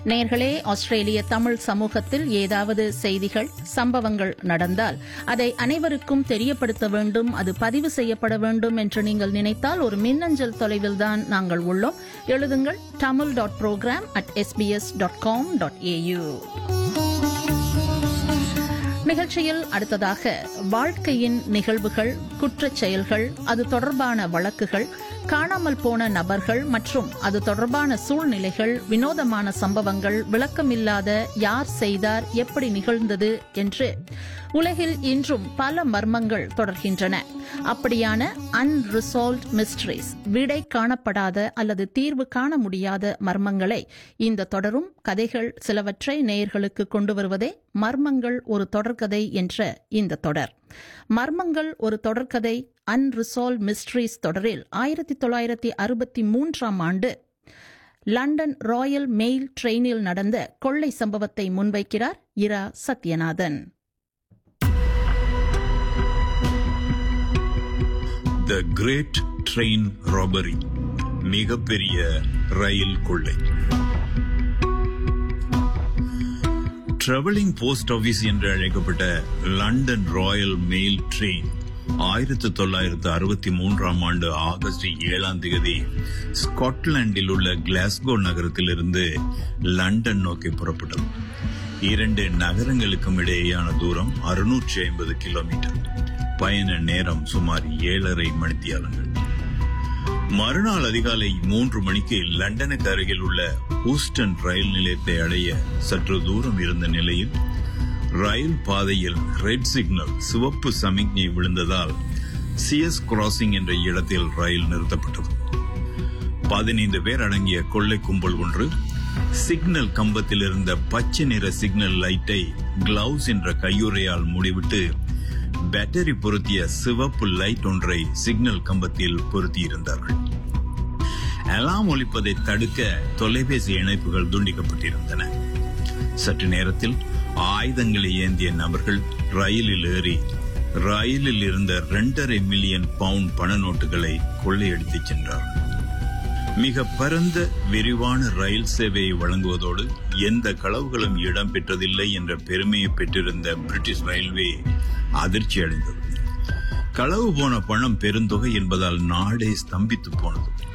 நேர்களே ஆஸ்திரேலிய தமிழ் சமூகத்தில் ஏதாவது செய்திகள் சம்பவங்கள் நடந்தால் அதை அனைவருக்கும் தெரியப்படுத்த வேண்டும் அது பதிவு செய்யப்பட வேண்டும் என்று நீங்கள் நினைத்தால் ஒரு மின்னஞ்சல் தொலைவில்தான் நாங்கள் உள்ளோம் எழுதுங்கள் Tamil dot program at SBS dot com dot AU நிகழ்ச்சியில் அடுத்ததாக வாழ்க்கையின் நிகழ்வுகள் குற்றச் செயல்கள் அது தொடர்பான வழக்குகள் காணாமல் போன நபர்கள் மற்றும் அது தொடர்பான சூழ்நிலைகள் வினோதமான சம்பவங்கள் விளக்கமில்லாத யார் செய்தார் எப்படி நிகழ்ந்தது என்று உலகில் இன்றும் பல மர்மங்கள் தொடர்கின்றன அப்படியான அன்ரிசால்வ்ட் மிஸ்ட்ரிஸ் விடை காணப்படாத அல்லது தீர்வு காண முடியாத மர்மங்களை இந்த தொடரும் கதைகள் சிலவற்றை நேயர்களுக்கு கொண்டு வருவதே மர்மங்கள் ஒரு தொடர்கதை என்ற இந்த தொடர் மர்மங்கள் ஒரு தொடர்கதை அன்ரிசால்வ் மிஸ்ட்ரிஸ் தொடரில் ஆயிரத்தி தொள்ளாயிரத்தி அறுபத்தி மூன்றாம் ஆண்டு லண்டன் ராயல் மெயில் ட்ரெயினில் நடந்த கொள்ளை சம்பவத்தை முன்வைக்கிறார் Ira Sathyanathan the great train robbery மிகப்பெரிய ரயில் கொள்ளை டிராவலிங் போஸ்ட் ஆபீஸ் என்று அழைக்கப்பட்ட லண்டன் ராயல் மெயில் ட்ரெயின் ஆயிரத்தி தொள்ளாயிரத்து அறுபத்தி மூன்றாம் ஆண்டு ஆகஸ்ட் ஏழாம் தேதி ஸ்காட்லாந்தில் உள்ள கிளாஸ்கோ நகரத்திலிருந்து லண்டன் நோக்கி புறப்பட்டது இரண்டு நகரங்களுக்கும் இடையேயான தூரம் அறுநூற்றி ஐம்பது கிலோமீட்டர் பயண நேரம் சுமார் ஏழரை மணித்தியாலங்கள் மறுநாள் அதிகாலை மூன்று மணிக்கு லண்டனுக்கு அருகில் உள்ள ஹூஸ்டன் ரயில் நிலையத்தை அடைய சற்று தூரம் இருந்த நிலையில் ரயில் பாதையில் ரெட் சிக்னல் சிவப்பு சமிக்ஞை விழுந்ததால் சிஎஸ் கிராசிங் என்ற இடத்தில் ரயில் நிறுத்தப்பட்டது பதினைந்து பேர் அடங்கிய கொள்ளை கும்பல் ஒன்று சிக்னல் கம்பத்தில் இருந்த பச்சை நிற சிக்னல் லைட்டை கிளவுஸ் என்ற கையுறையால் மூடிவிட்டு பேட்டரி பொருத்திய சிவப்பு லைட் ஒன்றை சிக்னல் கம்பத்தில் பொருத்தியிருந்தார்கள் அலாம் ஒலிப்பதை தடுக்க தொலைபேசி இணைப்புகள் துண்டிக்கப்பட்டிருந்தன சற்று நேரத்தில் ஆயுதங்களை ஏந்திய நபர்கள் ரயிலில் ஏறி ரயிலில் இருந்த இரண்டரை மில்லியன் பவுண்ட் பண நோட்டுகளை கொள்ளையடித்துச் சென்றார்கள் மிக பரந்த விரிவான ரயில் சேவையை வழங்குவதோடு எந்த களவுகளும் இடம்பெற்றதில்லை என்ற பெருமையை பெற்றிருந்த பிரிட்டிஷ் ரயில்வே அதிர்ச்சி அடைந்தது களவு போன பணம் பெருந்தொகை என்பதால் நாடே ஸ்தம்பித்து போனது